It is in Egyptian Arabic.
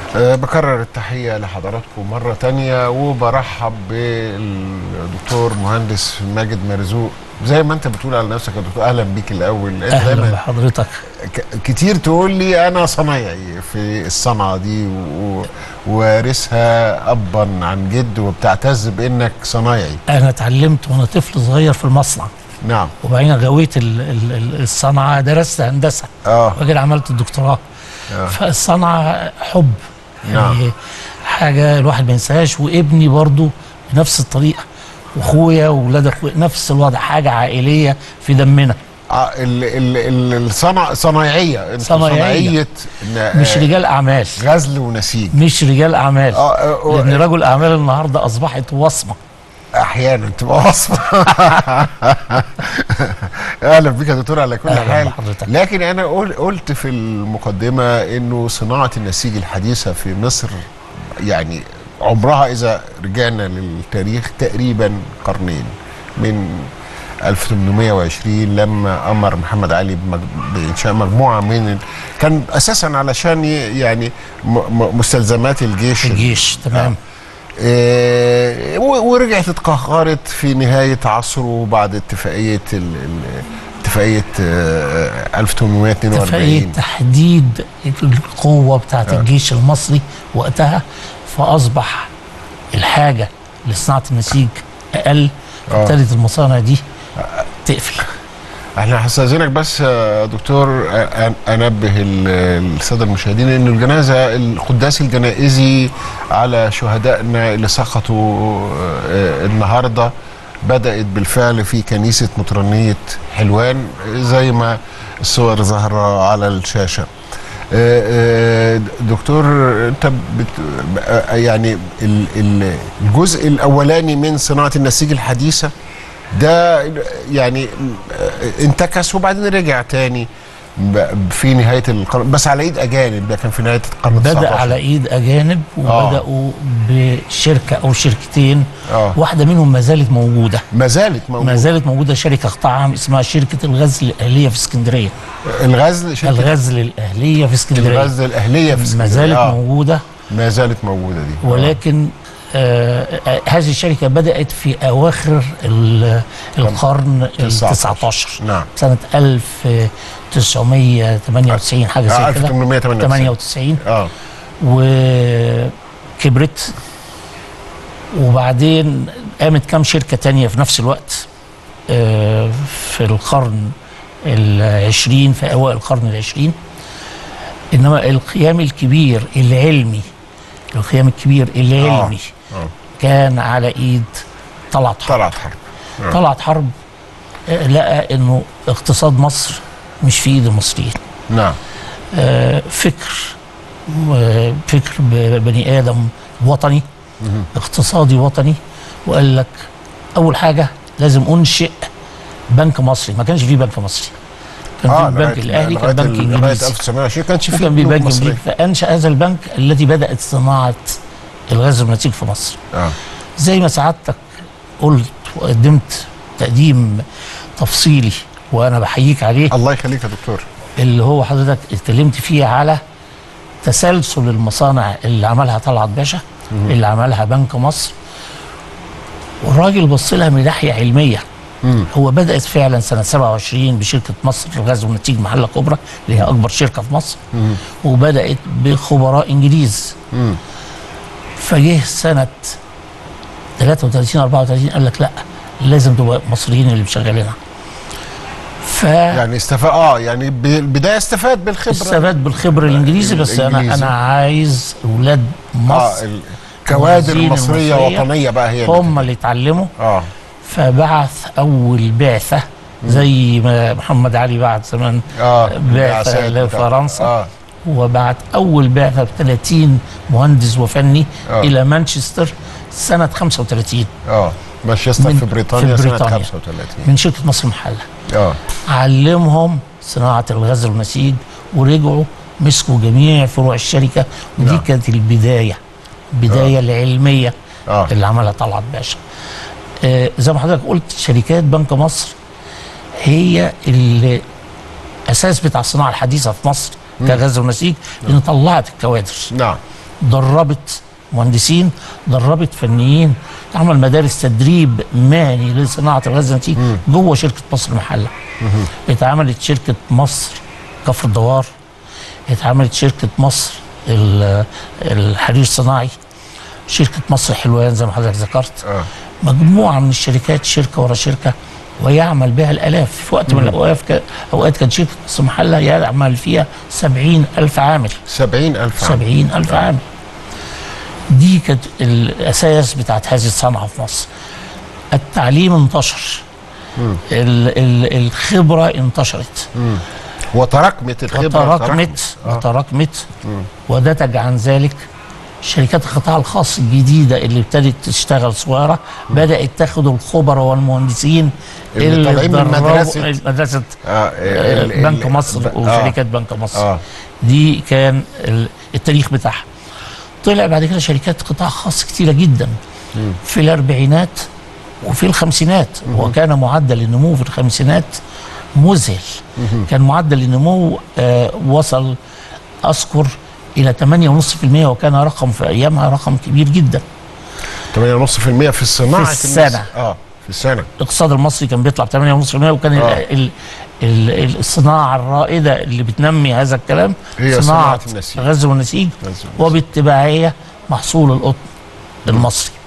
أه بكرر التحية لحضراتكم مرة تانية وبرحب بالدكتور مهندس ماجد مرزوق زي ما انت بتقول على نفسك يا دكتور اهلا بيك الاول انت اهلا دايما بحضرتك ك- كتير تقول لي انا صنايعي في الصنعة دي و- ووارثها ابا عن جد وبتعتز بانك صنايعي انا اتعلمت وانا طفل صغير في المصنع نعم وبعدين غويت ال- ال- ال- الصنعه درست هندسه اه وبعدين عملت الدكتوراه آه. فالصنعه حب نعم. يعني حاجه الواحد ما ينساهاش وابني برضو بنفس الطريقه واخويا واولاد اخويا نفس الوضع حاجه عائليه في دمنا آه، ال ال ال الصنع صنايعيه انت صنايعية. صناعيه ن- مش آه، رجال اعمال غزل ونسيج مش رجال اعمال اه آه، لان رجل اعمال النهارده اصبحت وصمه احيانا تبقى وصفه اهلا بك يا دكتور على كل أهلاً حال بحضرتك. لكن انا قل- قلت في المقدمه انه صناعه النسيج الحديثه في مصر يعني عمرها اذا رجعنا للتاريخ تقريبا قرنين من 1820 لما امر محمد علي بمج- بانشاء مجموعه من ال- كان اساسا علشان ي- يعني م- م- مستلزمات الجيش الجيش تمام آه، و- ورجعت اتقهرت في نهاية عصره بعد اتفاقية ال ال اتفاقية آه، 1842 اتفاقية تحديد القوة بتاعت الجيش المصري وقتها فأصبح الحاجة لصناعة النسيج أقل آه. ابتدت المصانع دي تقفل احنا هستاذنك بس يا دكتور آه، أن- انبه ال- الساده المشاهدين ان الجنازه القداس الجنائزي على شهدائنا اللي سقطوا آه، النهارده بدات بالفعل في كنيسه مطرانيه حلوان زي ما الصور ظاهره على الشاشه آه، آه، دكتور انت بت آه، يعني ال- ال- الجزء الاولاني من صناعه النسيج الحديثه ده يعني آه، انتكس وبعدين رجع تاني ب- في نهايه القرن بس على ايد اجانب ده كان في نهايه القرن بدأ 19. على إيد أجانب وبدأوا بشركة أو شركتين اه واحدة منهم ما زالت موجودة ما زالت موجوده ما زالت موجودة شركة قطاع عام اسمها شركة الغزل الأهلية في اسكندرية الغزل شركه الغزل الأهلية في اسكندرية الغزل الاهليه في ما اسكندرية. زالت آه. موجودة ما زالت موجوده دي آه. ولكن آه آه، هذه الشركة بدأت في أواخر ال- القرن ال 19 نعم سنة 1998 حاجة آه، زي كده 1898 98 اه وكبرت وبعدين قامت كام شركة تانية في نفس الوقت آه، في القرن العشرين في أوائل القرن العشرين إنما القيام الكبير العلمي القيام الكبير العلمي آه. كان على إيد طلعت حرب طلعت حرب آه. طلعت حرب آه، لقى إنه اقتصاد مصر مش في إيد المصريين نعم آه، فكر آه، فكر ب- بني ادم وطني اقتصادي وطني وقال لك اول حاجه لازم انشئ بنك مصري ما كانش فيه بنك مصري كان في البنك لغاية- الاهلي لغاية كان بنك ال- لغايه انجليزي 1920 كانش في وكان في بنوك بنك مصرية. انجليزي فانشا هذا البنك الذي بدات صناعه الغاز والنسيج في مصر اه زي ما سعادتك قلت وقدمت تقديم تفصيلي وانا بحييك عليه الله يخليك يا دكتور اللي هو حضرتك اتكلمت فيه على تسلسل المصانع اللي عملها طلعت باشا اللي عملها بنك مصر والراجل بص لها من ناحيه علميه مم. هو بدات فعلا سنه 27 بشركه مصر للغاز والنسيج محله كبرى اللي هي اكبر شركه في مصر مم. وبدات بخبراء انجليز مم. فجه سنه 33 34 قال لك لا لازم تبقى مصريين اللي مشغلينها ف يعني استفاد اه يعني ب- البدايه استفاد بالخبره استفاد بالخبر الانجليزي بس انا الإنجليزي. انا عايز اولاد اه مصر الكوادر المهندسين المصريه المصرية وطنيه بقى هي اللي هم اللي اتعلموا اه فبعث اول بعثه زي ما محمد علي بعت زمان اه بعثه البعثات بتاع- لفرنسا اه وبعت اول بعثه ب 30 مهندس وفني آه. الى مانشستر سنه 35 اه مانشستر من- في بريطانيا في سنه بريطانيا. 35 من شركه مصر محله اه علمهم صناعه الغزل والنسيج ورجعوا مسكوا جميع فروع الشركه ودي نعم. كانت البدايه البدايه العلميه اه اللي عملها طلعت باشا آه زي ما حضرتك قلت شركات بنك مصر هي الاساس بتاع الصناعه الحديثه في مصر كغزل ونسيج لان طلعت الكوادر نعم دربت مهندسين دربت فنيين عمل مدارس تدريب مهني لصناعه الغاز النسيج جوه شركه مصر المحله اتعملت شركه مصر كفر الدوار اتعملت شركه مصر ال- الحرير الصناعي شركه مصر حلوان زي ما حضرتك ذكرت اه مجموعه من الشركات شركه ورا شركه ويعمل بها الالاف في وقت من الاوقات ك- اوقات كانت شركه مصر محله يعمل فيها سبعين الف عامل 70000 عام سبعين ألف عامل دي كانت الأساس بتاعت هذه الصنعة في مصر التعليم انتشر ال ال الخبرة انتشرت وتراكمت الخبره وتراكمت آه. وتراكمت ونتج عن ذلك شركات القطاع الخاص الجديدة اللي ابتدت تشتغل صغيرة بدأت تاخد الخبراء والمهندسين اللي طالعين من اتدربوا- مدرسة- مدرسة آه. آه، ال- ال- بنك مصر ب- وشركات بنك مصر آه. دي كان ال- التاريخ بتاعها طلع بعد كده شركات قطاع خاص كتيرة جدا في الأربعينات وفي الخمسينات وكان معدل النمو في الخمسينات مذهل كان معدل النمو آه وصل أذكر إلى 8.5% وكان رقم في أيامها رقم كبير جدا 8.5% في الصناعه في السنة. اه في السنه الاقتصاد المصري كان بيطلع ب 8.5% وكان آه. ال ال ال الصناعه الرائده اللي بتنمي هذا الكلام هي صناعه صناعة النسيج. الغزل والنسيج والنسيج. وبالتبعيه محصول القطن المصري